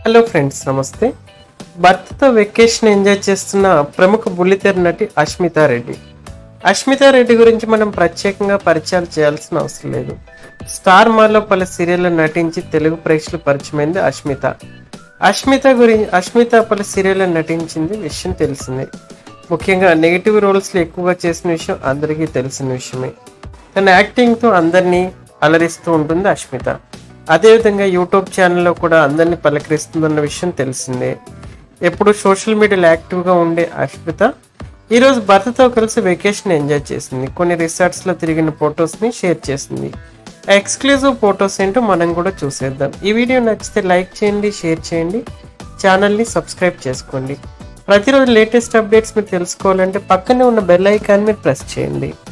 hello friends నమస్తే భర్తతో vacation enjoy చేస్తున్న ప్రముఖ బుల్లితెర నటి అష్మితా రెడ్డి అష్మితా రెడ్డి గురించి మనం ప్రత్యేకంగా పరిచయాలు చేయాల్సిన అవసరం లేదు స్టార్ మాలో పలు సీరియల్లో నటించి తెలుగు ప్రేక్షకులు పరిచయమైంది అష్మిత అష్మిత గురించి అష్మిత పలు సీరియల్లో నటించింది విషయం తెలిసిందే ముఖ్యంగా నెగిటివ్ రోల్స్లో ఎక్కువగా చేసిన విషయం అందరికీ తెలిసిన విషయమే తన యాక్టింగ్తో అందరినీ అలరిస్తూ ఉంటుంది అష్మిత అదేవిధంగా యూట్యూబ్ ఛానల్లో కూడా అందరినీ పలకరిస్తుందన్న విషయం తెలిసిందే ఎప్పుడు సోషల్ మీడియాలో యాక్టివ్గా ఉండే అష్మిత ఈరోజు భర్తతో కలిసి వెకేషన్ ఎంజాయ్ చేసింది కొన్ని రిసార్ట్స్లో తిరిగిన ఫొటోస్ని షేర్ చేసింది ఆ ఎక్స్క్లూజివ్ ఫొటోస్ ఏంటో మనం కూడా చూసేద్దాం ఈ వీడియో నచ్చితే లైక్ చేయండి షేర్ చేయండి ఛానల్ని సబ్స్క్రైబ్ చేసుకోండి ప్రతిరోజు లేటెస్ట్ అప్డేట్స్ మీరు తెలుసుకోవాలంటే పక్కనే ఉన్న బెల్ ఐకాన్ మీరు ప్రెస్ చేయండి